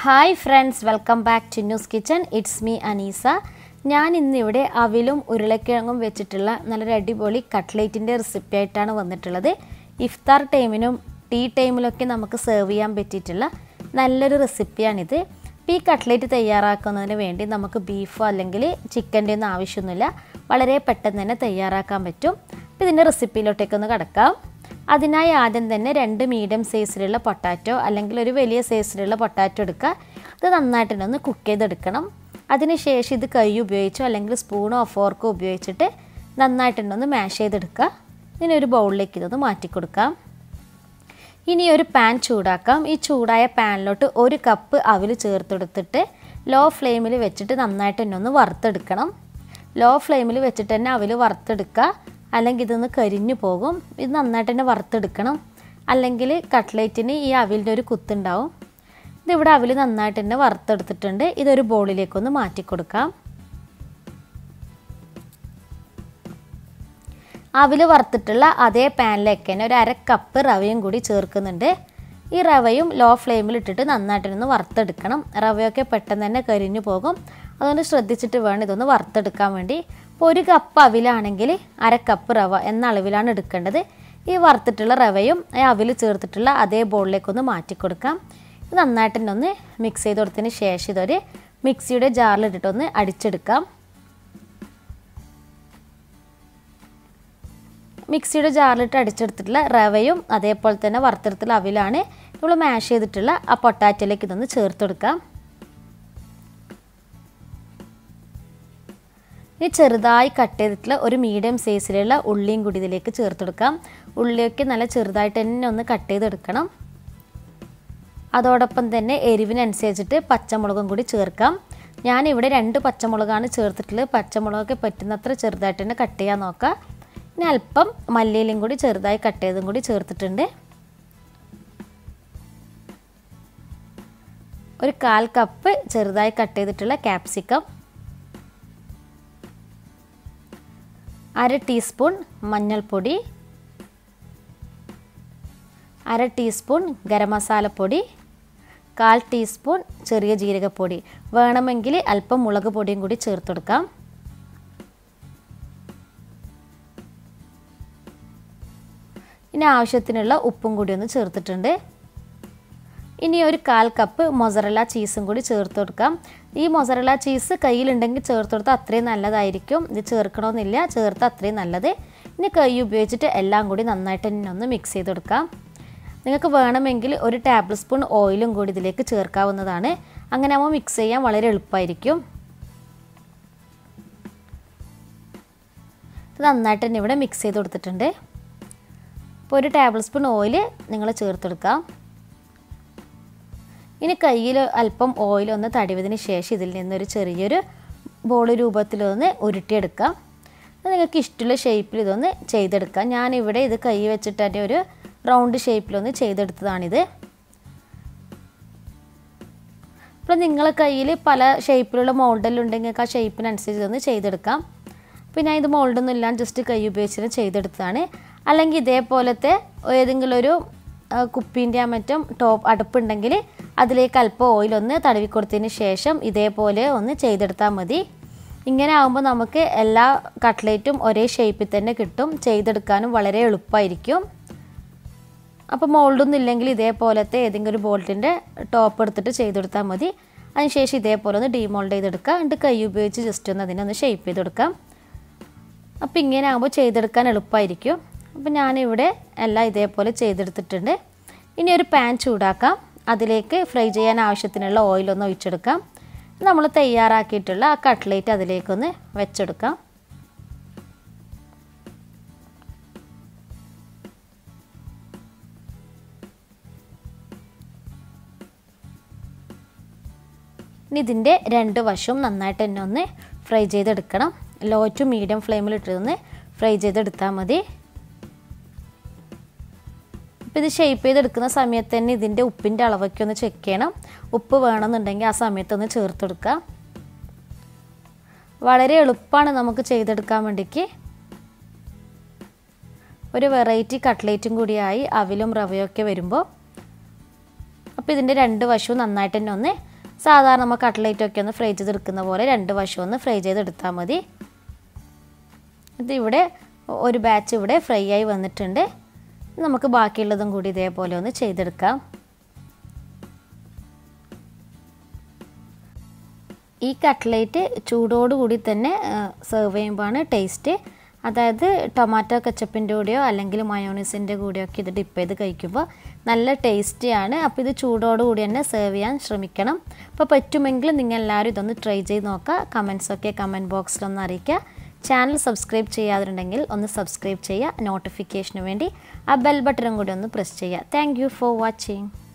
hi friends welcome back to news kitchen it's me Aneesa ഞാൻ ഇന്നിവിടെ അവിലും ഉരുളക്കിഴങ്ങും വെച്ചിട്ടുള്ള നല്ലൊരു അടിപൊളി കട്ട്ലേറ്റിൻ്റെ റെസിപ്പി ആയിട്ടാണ് വന്നിട്ടുള്ളത് ഇഫ്താർ ടൈമിനും ടീ ടൈമിലൊക്കെ നമുക്ക് സെർവ് ചെയ്യാൻ പറ്റിയിട്ടുള്ള നല്ലൊരു റെസിപ്പിയാണിത് ഇപ്പോൾ ഈ കട്ട്ലേറ്റ് തയ്യാറാക്കുന്നതിന് വേണ്ടി നമുക്ക് ബീഫോ അല്ലെങ്കിൽ ചിക്കൻ്റെ ഒന്നും ആവശ്യമൊന്നുമില്ല വളരെ പെട്ടെന്ന് തന്നെ തയ്യാറാക്കാൻ പറ്റും അപ്പോൾ ഇതിൻ്റെ റെസിപ്പിയിലോട്ടേക്കൊന്ന് കിടക്കാം അതിനായി ആദ്യം തന്നെ രണ്ട് മീഡിയം സൈസിലുള്ള പൊട്ടാറ്റോ അല്ലെങ്കിൽ ഒരു വലിയ സൈസിലുള്ള പൊട്ടാറ്റോ എടുക്കുക ഇത് നന്നായിട്ടൊന്ന് കുക്ക് ചെയ്തെടുക്കണം അതിനുശേഷം ഇത് കൈ ഉപയോഗിച്ചോ അല്ലെങ്കിൽ സ്പൂണോ ഫോർക്കോ ഉപയോഗിച്ചിട്ട് നന്നായിട്ടുണ്ടൊന്ന് മാഷ് ചെയ്തെടുക്കുക ഇനി ഒരു ബൗളിലേക്ക് ഇതൊന്ന് മാറ്റി കൊടുക്കാം ഇനി ഒരു പാൻ ചൂടാക്കാം ഈ ചൂടായ പാനിലോട്ട് ഒരു കപ്പ് അവിൽ ചേർത്തെടുത്തിട്ട് ലോ ഫ്ലെയിമിൽ വെച്ചിട്ട് നന്നായിട്ട് തന്നെ ഒന്ന് വറുത്തെടുക്കണം ലോ ഫ്ലെയിമിൽ വെച്ചിട്ട് തന്നെ അവിൽ വറുത്തെടുക്കുക അല്ലെങ്കിൽ ഇതൊന്ന് കരിഞ്ഞു പോകും ഇത് നന്നായിട്ട് തന്നെ വറുത്തെടുക്കണം അല്ലെങ്കിൽ കട്ട്ലേറ്റിന് ഈ അവിലിൻ്റെ ഒരു കുത്തുണ്ടാവും ഇതിവിടെ അവിൽ നന്നായിട്ട് തന്നെ വറുത്തെടുത്തിട്ടുണ്ട് ഇതൊരു ബോളിലേക്കൊന്ന് മാറ്റി കൊടുക്കാം അവിൽ വറുത്തിട്ടുള്ള അതേ പാനിലേക്ക് തന്നെ ഒരു അര കപ്പ് റവയും കൂടി ചേർക്കുന്നുണ്ട് ഈ റവയും ലോ ഫ്ലെയിമിൽ ഇട്ടിട്ട് നന്നായിട്ടൊന്ന് വറുത്തെടുക്കണം റവയൊക്കെ പെട്ടെന്ന് തന്നെ കരിഞ്ഞു പോകും അതുകൊണ്ട് ശ്രദ്ധിച്ചിട്ട് വേണം ഇതൊന്ന് വറുത്തെടുക്കാൻ വേണ്ടി ഇപ്പോൾ ഒരു കപ്പ് അവിലാണെങ്കിൽ അര കപ്പ് റവ എന്ന അളവിലാണ് എടുക്കേണ്ടത് ഈ വറുത്തിട്ടുള്ള റവയും ഈ അവിൽ ചേർത്തിട്ടുള്ള അതേ ബോളിലേക്കൊന്ന് മാറ്റി കൊടുക്കാം ഇത് നന്നായിട്ട് തന്നെ ഒന്ന് മിക്സ് ചെയ്ത് കൊടുത്തതിന് ശേഷം ഇതൊരു മിക്സിയുടെ ജാറിലിട്ടിട്ടൊന്ന് അടിച്ചെടുക്കാം മിക്സിയുടെ ജാറിലിട്ട് അടിച്ചെടുത്തിട്ടുള്ള റവയും അതേപോലെ തന്നെ വറുത്തെടുത്തുള്ള അവിലാണ് നമ്മൾ മാഷ് ചെയ്തിട്ടുള്ള ആ പൊട്ടാറ്റോയിലേക്ക് ഇതൊന്ന് ചേർത്ത് കൊടുക്കാം ഇനി ചെറുതായി കട്ട് ചെയ്തിട്ടുള്ള ഒരു മീഡിയം സൈസിലുള്ള ഉള്ളിയും കൂടി ഇതിലേക്ക് ചേർത്ത് കൊടുക്കാം ഉള്ളിയൊക്കെ നല്ല ചെറുതായിട്ട് തന്നെ ഒന്ന് കട്ട് ചെയ്തെടുക്കണം അതോടൊപ്പം തന്നെ എരിവിനനുസരിച്ചിട്ട് പച്ചമുളകും കൂടി ചേർക്കാം ഞാനിവിടെ രണ്ട് പച്ചമുളകാണ് ചേർത്തിട്ടുള്ളത് പച്ചമുളകൊക്കെ പറ്റുന്നത്ര ചെറുതായിട്ട് തന്നെ കട്ട് ചെയ്യാൻ നോക്കാം ഇനി അല്പം മല്ലിയിലും കൂടി ചെറുതായി കട്ട് ചെയ്തും കൂടി ചേർത്തിട്ടുണ്ട് ഒരു കാൽ കപ്പ് ചെറുതായി കട്ട് ചെയ്തിട്ടുള്ള ക്യാപ്സിക്കം അര ടീസ്പൂൺ മഞ്ഞൾപ്പൊടി അര ടീസ്പൂൺ ഗരം മസാലപ്പൊടി കാൽ ടീസ്പൂൺ ചെറിയ ജീരകപ്പൊടി വേണമെങ്കിൽ അല്പം മുളക് പൊടിയും കൂടി ചേർത്ത് കൊടുക്കാം ഇനി ആവശ്യത്തിനുള്ള ഉപ്പും കൂടി ഒന്ന് ചേർത്തിട്ടുണ്ട് ഇനി ഒരു കാൽ കപ്പ് മൊസറല ചീസും കൂടി ചേർത്ത് കൊടുക്കാം ഈ മൊസറല ചീസ് കയ്യിലുണ്ടെങ്കിൽ ചേർത്ത് കൊടുത്താൽ അത്രയും നല്ലതായിരിക്കും ഇത് ചേർക്കണമെന്നില്ല ചേർത്ത് അത്രയും നല്ലത് ഇനി കൈ ഉപയോഗിച്ചിട്ട് എല്ലാം കൂടി നന്നായിട്ട് തന്നെ ഒന്ന് മിക്സ് ചെയ്ത് കൊടുക്കാം നിങ്ങൾക്ക് വേണമെങ്കിൽ ഒരു ടേബിൾ സ്പൂൺ ഓയിലും കൂടി ഇതിലേക്ക് ചേർക്കാവുന്നതാണ് അങ്ങനെ ആകുമ്പോൾ മിക്സ് ചെയ്യാൻ വളരെ എളുപ്പമായിരിക്കും ഇത് നന്നായിട്ട് തന്നെ ഇവിടെ മിക്സ് ചെയ്ത് കൊടുത്തിട്ടുണ്ട് ഇപ്പോൾ ഒരു ടേബിൾ സ്പൂൺ ഓയിൽ നിങ്ങൾ ചേർത്തെടുക്കാം ഇനി കയ്യിൽ അല്പം ഓയിൽ ഒന്ന് തടിവതിന് ശേഷം ഇതിൽ നിന്നൊരു ചെറിയൊരു ബോൾ രൂപത്തിലൊന്ന് ഉരുട്ടിയെടുക്കാം നിങ്ങൾക്ക് ഇഷ്ടമുള്ള ഷേപ്പിൽ ഇതൊന്ന് ചെയ്തെടുക്കാം ഞാനിവിടെ ഇത് കൈ വെച്ചിട്ട് തന്നെ ഒരു റൗണ്ട് ഷേപ്പിലൊന്ന് ചെയ്തെടുത്തതാണിത് ഇപ്പോൾ നിങ്ങളെ കയ്യിൽ പല ഷേപ്പിലുള്ള മോൾഡെല്ലാം ആ ഷേപ്പിനനുസരിച്ച് ഇതൊന്ന് ചെയ്തെടുക്കാം അപ്പോൾ ഞാൻ ഇത് മോൾഡൊന്നും ഇല്ലാണ്ട് ജസ്റ്റ് കൈ ഉപയോഗിച്ചിട്ട് ചെയ്തെടുത്തതാണ് അല്ലെങ്കിൽ ഇതേപോലത്തെ ഏതെങ്കിലും ഒരു കുപ്പീൻ്റെ ആ മറ്റും ടോപ്പ് അടുപ്പുണ്ടെങ്കിൽ അതിലേക്ക് അല്പം ഓയിലൊന്ന് തടവി കൊടുത്തതിന് ശേഷം ഇതേപോലെ ഒന്ന് ചെയ്തെടുത്താൽ മതി ഇങ്ങനെ ആകുമ്പോൾ നമുക്ക് എല്ലാ കട്ട്ലേറ്റും ഒരേ ഷേപ്പിൽ തന്നെ കിട്ടും ചെയ്തെടുക്കാനും വളരെ എളുപ്പമായിരിക്കും അപ്പോൾ മോൾഡൊന്നും ഇല്ലെങ്കിൽ ഇതേപോലത്തെ ഏതെങ്കിലും ഒരു ബോൾട്ടിൻ്റെ ടോപ്പ് എടുത്തിട്ട് ചെയ്തെടുത്താൽ മതി അതിനുശേഷം ഇതേപോലെ ഒന്ന് ഡീമോൾഡ് ചെയ്തെടുക്കുക എന്നിട്ട് കൈ ഉപയോഗിച്ച് ജസ്റ്റ് ഒന്ന് അതിനൊന്ന് ഷേപ്പ് ചെയ്തെടുക്കാം അപ്പോൾ ഇങ്ങനെ ആകുമ്പോൾ ചെയ്തെടുക്കാൻ എളുപ്പമായിരിക്കും അപ്പോൾ ഞാനിവിടെ എല്ലാം ഇതേപോലെ ചെയ്തെടുത്തിട്ടുണ്ട് ഇനി ഒരു പാൻ ചൂടാക്കാം അതിലേക്ക് ഫ്രൈ ചെയ്യാൻ ആവശ്യത്തിനുള്ള ഓയിലൊന്ന് ഒഴിച്ചെടുക്കാം നമ്മൾ തയ്യാറാക്കിയിട്ടുള്ള ആ കട്ട്ലേറ്റ് അതിലേക്കൊന്ന് വെച്ചെടുക്കാം ഇനി ഇതിൻ്റെ രണ്ട് വശവും നന്നായിട്ട് തന്നെ ഒന്ന് ഫ്രൈ ചെയ്തെടുക്കണം ലോ ടു മീഡിയം ഫ്ലെയിമിൽ ഇട്ടൊന്ന് ഫ്രൈ ചെയ്തെടുത്താൽ മതി അപ്പോൾ ഇത് ഷേപ്പ് ചെയ്തെടുക്കുന്ന സമയത്ത് തന്നെ ഇതിൻ്റെ ഉപ്പിൻ്റെ അളവൊക്കെ ഒന്ന് ചെക്ക് ചെയ്യണം ഉപ്പ് വേണമെന്നുണ്ടെങ്കിൽ ആ സമയത്തൊന്ന് ചേർത്ത് കൊടുക്കുക വളരെ എളുപ്പമാണ് നമുക്ക് ചെയ്തെടുക്കാൻ വേണ്ടിക്ക് ഒരു വെറൈറ്റി കട്ട്ലേറ്റും കൂടിയായി അവിലും റവയൊക്കെ വരുമ്പോൾ അപ്പോൾ ഇതിൻ്റെ രണ്ട് വശവും നന്നായിട്ട് തന്നെ ഒന്ന് സാധാരണ നമ്മൾ കട്ട്ലേറ്റ് ഒക്കെ ഒന്ന് ഫ്രൈ ചെയ്തെടുക്കുന്ന പോലെ രണ്ട് വശം ഒന്ന് ഫ്രൈ ചെയ്തെടുത്താൽ മതി ഇത് ഇവിടെ ഒരു ബാച്ച് ഇവിടെ ഫ്രൈ ആയി വന്നിട്ടുണ്ട് നമുക്ക് ബാക്കിയുള്ളതും കൂടി ഇതേപോലെ ഒന്ന് ചെയ്തെടുക്കാം ഈ കട്ട്ലേറ്റ് ചൂടോടുകൂടി തന്നെ സെർവ് ചെയ്യുമ്പോഴാണ് ടേസ്റ്റ് അതായത് ടൊമാറ്റോ കച്ചപ്പിൻ്റെ കൂടെയോ അല്ലെങ്കിൽ മയോണീസിൻ്റെ കൂടെയോ ഒക്കെ ഇത് ഡിപ്പ് ചെയ്ത് കഴിക്കുമ്പോൾ നല്ല ടേസ്റ്റിയാണ് അപ്പോൾ ഇത് ചൂടോടുകൂടി തന്നെ സെർവ് ചെയ്യാൻ ശ്രമിക്കണം അപ്പോൾ പറ്റുമെങ്കിൽ നിങ്ങൾ എല്ലാവരും ഇതൊന്ന് ട്രൈ ചെയ്ത് നോക്കുക കമൻസൊക്കെ കമൻറ്റ് ബോക്സിലൊന്ന് അറിയിക്കുക ചാനൽ സബ്സ്ക്രൈബ് ചെയ്യാതിട്ടുണ്ടെങ്കിൽ ഒന്ന് സബ്സ്ക്രൈബ് ചെയ്യുക നോട്ടിഫിക്കേഷന് വേണ്ടി ആ ബെൽ ബട്ടണും കൂടി ഒന്ന് പ്രസ് ചെയ്യുക താങ്ക് ഫോർ വാച്ചിങ്